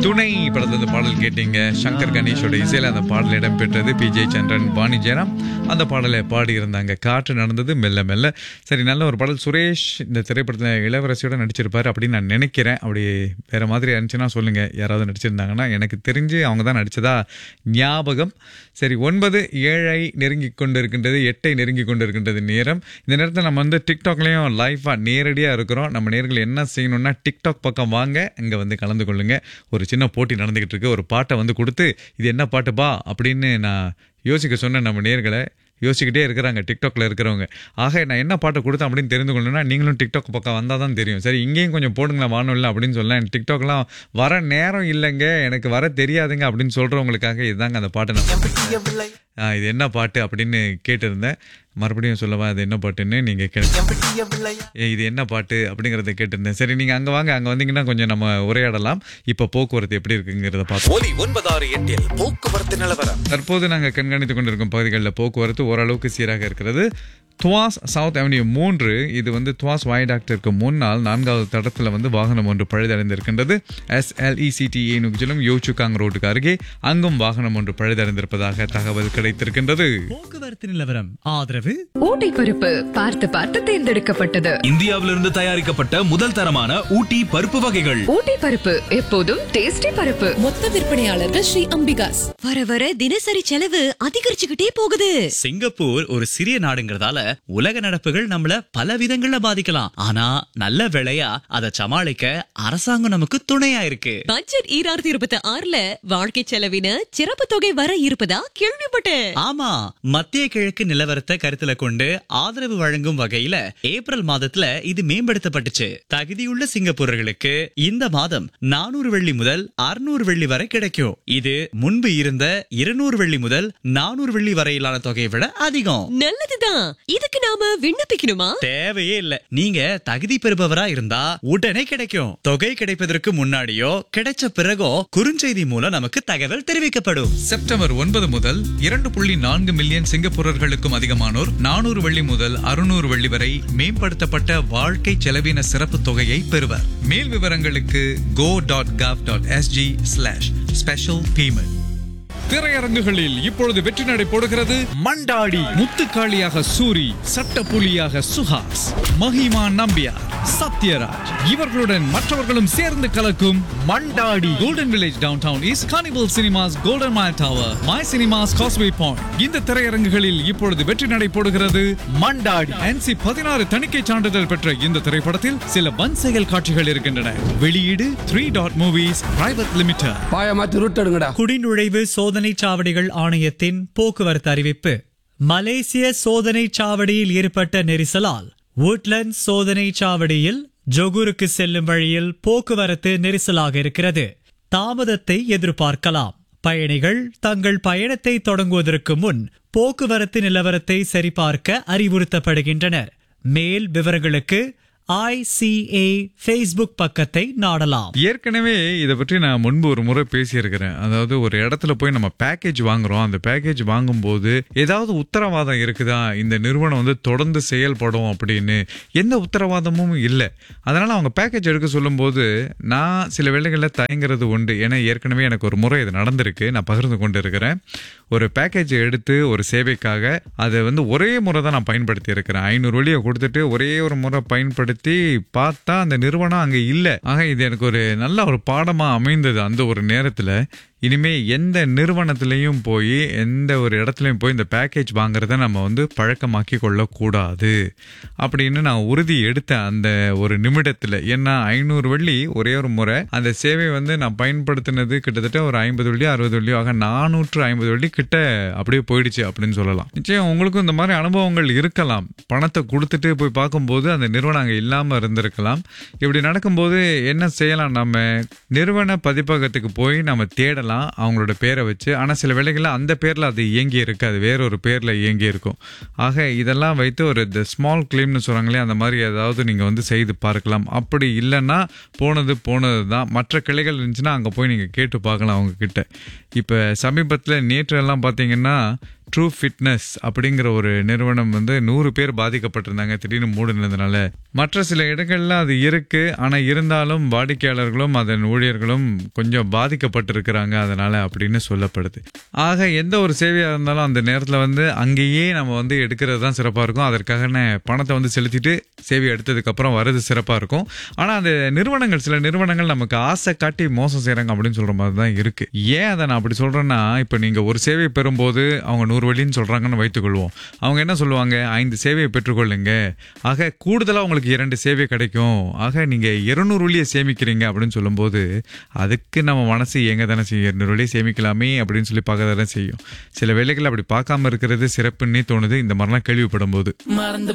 துணை படத்துல இந்த பாடல் கேட்டீங்க சங்கர் கணேஷோட இசையில அந்த பாடல் இடம்பெற்றது பி ஜெய் சந்திரன் பாணி ஜெயராம் அந்த பாடலை பாடியிருந்தாங்க காற்று நடந்தது மெல்ல மெல்ல சரி நல்ல ஒரு பாடல் சுரேஷ் இந்த திரைப்படத்தில் இளவரசியோட நடிச்சிருப்பாரு அப்படின்னு நான் நினைக்கிறேன் அப்படி வேற மாதிரி இருந்துச்சுன்னா சொல்லுங்க யாராவது நடிச்சிருந்தாங்கன்னா எனக்கு தெரிஞ்சு அவங்க தான் நடிச்சதா ஞாபகம் சரி ஒன்பது ஏழை நெருங்கி கொண்டு இருக்கின்றது எட்டை நெருங்கி கொண்டு இருக்கின்றது நேரம் இந்த நேரத்தில் நம்ம வந்து டிக்டாக்லேயும் லைவாக நேரடியாக இருக்கிறோம் நம்ம நேர்கள் என்ன செய்யணும்னா டிக்டாக் பக்கம் வாங்க இங்கே வந்து கலந்து கொள்ளுங்க ஒரு சின்ன போட்டி நடந்துக்கிட்டு இருக்கு ஒரு பாட்டை வந்து கொடுத்து இது என்ன பாட்டுப்பா அப்படின்னு நான் யோசிக்க சொன்னேன் நம்ம நேர்களை யோசிச்சுக்கிட்டே இருக்கிறாங்க டிக்டாக்ல இருக்கிறவங்க ஆக நான் என்ன பாட்டை கொடுத்தேன் அப்படின்னு தெரிந்து கொள்ளணும்னா நீங்களும் டிக்டாக் பக்கம் வந்தால் தான் தெரியும் சரி இங்கேயும் கொஞ்சம் போடுங்களேன் வானொலியில் அப்படின்னு சொல்லலாம் டிக்டாக்லாம் வர நேரம் இல்லைங்க எனக்கு வர தெரியாதுங்க அப்படின்னு சொல்கிறவங்களுக்காக இதுதாங்க அந்த பாட்டை நான் ஆ, இது என்ன பாட்டு அப்படின்னு கேட்டிருந்தேன் மறுபடியும் சொல்லவா அது என்ன பாட்டுன்னு நீங்கள் கே ஏ, இது என்ன பாட்டு அப்படிங்கிறத கேட்டிருந்தேன் சரி நீங்கள் அங்கே வாங்க அங்கே வந்தீங்கன்னா கொஞ்சம் நம்ம உரையாடலாம் இப்போ போக்குவரத்து எப்படி இருக்குங்கிறத பார்ப்போம் ஒலி ஒன்பதாறு எட்டில் போக்குவரத்து நிலவரம் தற்போது நாங்கள் கண்காணித்துக் கொண்டிருக்கும் பகுதிகளில் போக்குவரத்து ஓரளவுக்கு சீராக இருக்கிறது துவாஸ் சவுத் அவென்யூ மூன்று இது வந்து துவாஸ் வாய்டாக்டருக்கு முன்னால் நான்காவது தடத்தில் வந்து வாகனம் ஒன்று பழுதடைந்திருக்கின்றது எஸ்எல்இசிடிஏ நுகிலும் யோச்சுகாங் ரோட்டுக்கு அருகே அங்கும் வாகனம் ஒன்று பழுதடைந்திருப்பதாக தகவல் கிடைத்திருக்கின்றது போக்குவரத்து நிலவரம் ஆதரவு ஊட்டி பருப்பு பார்த்து பார்த்து தேர்ந்தெடுக்கப்பட்டது இந்தியாவிலிருந்து தயாரிக்கப்பட்ட முதல் தரமான ஊட்டி பருப்பு வகைகள் ஊட்டி பருப்பு எப்போதும் டேஸ்டி பருப்பு மொத்த விற்பனையாளர்கள் ஸ்ரீ அம்பிகாஸ் வர வர தினசரி செலவு அதிகரிச்சுக்கிட்டே போகுது சிங்கப்பூர் ஒரு சிறிய நாடுங்கிறதால உலக நடப்புகள் நம்மள பல விதங்கள்ல பாதிக்கலாம் ஆனா நல்ல வேளையா அதை சமாளிக்க அரசாங்கம் நமக்கு துணையா இருக்கு பட்ஜெட் ஈராயிரத்தி இருபத்தி ஆறுல வாழ்க்கை செலவின சிறப்பு தொகை வர இருப்பதா கேள்விப்பட்டேன் ஆமா மத்திய கிழக்கு நிலவரத்தை கருத்துல கொண்டு ஆதரவு வழங்கும் வகையில ஏப்ரல் மாதத்துல இது மேம்படுத்தப்பட்டுச்சு தகுதியுள்ள சிங்கப்பூரர்களுக்கு இந்த மாதம் நானூறு வெள்ளி முதல் அறுநூறு வெள்ளி வரை கிடைக்கும் இது முன்பு இருந்த இருநூறு வெள்ளி முதல் நானூறு வெள்ளி வரையிலான தொகையை விட அதிகம் நல்லதுதான் இதுக்கு நாம விண்ணப்பிக்கணுமா தேவையே இல்ல நீங்க தகுதி பெறுபவரா இருந்தா உடனே கிடைக்கும் தொகை கிடைப்பதற்கு முன்னாடியோ கிடைச்ச பிறகோ குறுஞ்செய்தி மூலம் நமக்கு தகவல் தெரிவிக்கப்படும் செப்டம்பர் ஒன்பது முதல் இரண்டு புள்ளி நான்கு மில்லியன் சிங்கப்பூரர்களுக்கும் அதிகமானோர் நானூறு வெள்ளி முதல் அறுநூறு வெள்ளி வரை மேம்படுத்தப்பட்ட வாழ்க்கை செலவின சிறப்பு தொகையை பெறுவர் மேல் விவரங்களுக்கு go dot gov dot SG slash special payment திரையரங்குகளில் இப்பொழுது வெற்றி நடை போடுகிறது மண்டாடி முத்துக்காளியாக சூரி சட்டப்புலியாக சுஹாஸ் மஹிமா நம்பியார் சத்யராஜ் இவர்களுடன் மற்றவர்களும் சேர்ந்து கலக்கும் Mandaadi Golden Village Downtown East Carnival Cinemas Golden Mile Tower my Cinemas Causeway Point இந்த திரையரங்குகளில் இப்பொழுது வெற்றி நடை போடுகிறது மண்டாடி என்சி பதினாறு தணிக்கை சான்றிதழ் பெற்ற இந்த திரைப்படத்தில் சில வன் செயல் காட்சிகள் இருக்கின்றன வெளியீடு three dot movies private limited பாய மாத்தி ரூட் எடுங்கடா குடிநுழைவு சோதனை சாவடிகள் ஆணையத்தின் போக்குவரத்து அறிவிப்பு மலேசிய சோதனை சாவடியில் ஏற்பட்ட நெரிசலால் woodlands சோதனை சாவடியில் ஜொகூருக்கு செல்லும் வழியில் போக்குவரத்து நெரிசலாக இருக்கிறது தாமதத்தை எதிர்பார்க்கலாம் பயணிகள் தங்கள் பயணத்தை தொடங்குவதற்கு முன் போக்குவரத்து நிலவரத்தை சரிபார்க்க அறிவுறுத்தப்படுகின்றனர் மேல் விவரங்களுக்கு ஐசிஏ ஃபேஸ்புக் பக்கத்தை நாடலாம் ஏற்கனவே இதை பற்றி நான் முன்பு ஒரு முறை பேசியிருக்கிறேன் அதாவது ஒரு இடத்துல போய் நம்ம பேக்கேஜ் வாங்குறோம் அந்த பேக்கேஜ் வாங்கும்போது ஏதாவது உத்தரவாதம் இருக்குதா இந்த நிறுவனம் வந்து தொடர்ந்து செயல்படும் அப்படின்னு எந்த உத்தரவாதமும் இல்லை அதனால அவங்க பேக்கேஜ் எடுக்க சொல்லும்போது நான் சில வேளைகளில் தயங்குறது உண்டு ஏன்னா ஏற்கனவே எனக்கு ஒரு முறை இது நடந்திருக்கு நான் பகிர்ந்து கொண்டு இருக்கிறேன் ஒரு பேக்கேஜ் எடுத்து ஒரு சேவைக்காக அதை வந்து ஒரே முறை தான் நான் பயன்படுத்தி இருக்கிறேன் ஐநூறு வழியை கொடுத்துட்டு ஒரே ஒரு முறை பயன்படுத்தி பார்த்தா அந்த நிறுவனம் அங்கே இல்லை ஆக இது எனக்கு ஒரு நல்ல ஒரு பாடமாக அமைந்தது அந்த ஒரு நேரத்தில் இனிமே எந்த நிறுவனத்திலையும் போய் எந்த ஒரு இடத்துலையும் போய் இந்த பேக்கேஜ் வாங்குறத நம்ம வந்து பழக்கமாக்கி கொள்ளக்கூடாது அப்படின்னு நான் உறுதி எடுத்தேன் அந்த ஒரு நிமிடத்தில் ஏன்னா ஐநூறு வெள்ளி ஒரே ஒரு முறை அந்த சேவை வந்து நான் பயன்படுத்தினது கிட்டத்தட்ட ஒரு ஐம்பது வெள்ளி அறுபது வெள்ளி ஆக நானூற்று ஐம்பது வெள்ளி கிட்ட அப்படியே போயிடுச்சு அப்படின்னு சொல்லலாம் நிச்சயம் உங்களுக்கும் இந்த மாதிரி அனுபவங்கள் இருக்கலாம் பணத்தை கொடுத்துட்டு போய் பார்க்கும்போது அந்த நிறுவனம் அங்கே இல்லாமல் இருந்திருக்கலாம் இப்படி நடக்கும்போது என்ன செய்யலாம் நம்ம நிறுவன பதிப்பகத்துக்கு போய் நம்ம தேடலாம் அவங்களோட பேரை வச்சு ஆனால் சில வேளைகளில் அந்த பேரில் அது இயங்கி இருக்காது வேற ஒரு பேரில் இயங்கி இருக்கும் ஆக இதெல்லாம் வைத்து ஒரு இந்த ஸ்மால் கிளைம்னு சொல்கிறாங்களே அந்த மாதிரி ஏதாவது நீங்கள் வந்து செய்து பார்க்கலாம் அப்படி இல்லைன்னா போனது போனது தான் மற்ற கிளைகள் இருந்துச்சுன்னா அங்கே போய் நீங்கள் கேட்டு பார்க்கலாம் அவங்க கிட்ட இப்போ சமீபத்தில் நேற்று எல்லாம் பார்த்தீங்கன்னா ட்ரூ ஃபிட்னஸ் அப்படிங்கிற ஒரு நிறுவனம் வந்து நூறு பேர் பாதிக்கப்பட்டிருந்தாங்க திடீர்னு மூடினதுனால மற்ற சில இடங்கள்ல அது இருக்கு ஆனா இருந்தாலும் வாடிக்கையாளர்களும் அதன் ஊழியர்களும் கொஞ்சம் பாதிக்கப்பட்டிருக்கிறாங்க அதனால அப்படின்னு சொல்லப்படுது ஆக எந்த ஒரு சேவையா இருந்தாலும் அந்த நேரத்துல வந்து அங்கேயே நம்ம வந்து எடுக்கிறது தான் சிறப்பா இருக்கும் அதற்கான பணத்தை வந்து செலுத்திட்டு சேவை எடுத்ததுக்கு அப்புறம் வர்றது சிறப்பா இருக்கும் ஆனா அந்த நிறுவனங்கள் சில நிறுவனங்கள் நமக்கு ஆசை காட்டி மோசம் செய்றாங்க அப்படின்னு சொல்ற மாதிரி தான் இருக்கு ஏன் அதை நான் அப்படி சொல்றேன்னா இப்ப நீங்க ஒரு சேவை பெறும்போது அவங்க நூறு வழின்னு சொல்றாங்கன்னு வைத்துக்கொள்வோம் அவங்க என்ன சொல்லுவாங்க ஐந்து சேவையை பெற்றுக்கொள்ளுங்க ஆக கூடுதலா உங்களுக்கு இரண்டு சேவை கிடைக்கும் ஆக நீங்க இருநூறு வழியை சேமிக்கிறீங்க அப்படின்னு சொல்லும்போது அதுக்கு நம்ம மனசு எங்க தானே செய்யும் இருநூறு வழியை சேமிக்கலாமே அப்படின்னு சொல்லி பார்க்க தானே செய்யும் சில வேலைகள் அப்படி பார்க்காம இருக்கிறது சிறப்புன்னே தோணுது இந்த மாதிரிலாம் கேள்விப்படும் போது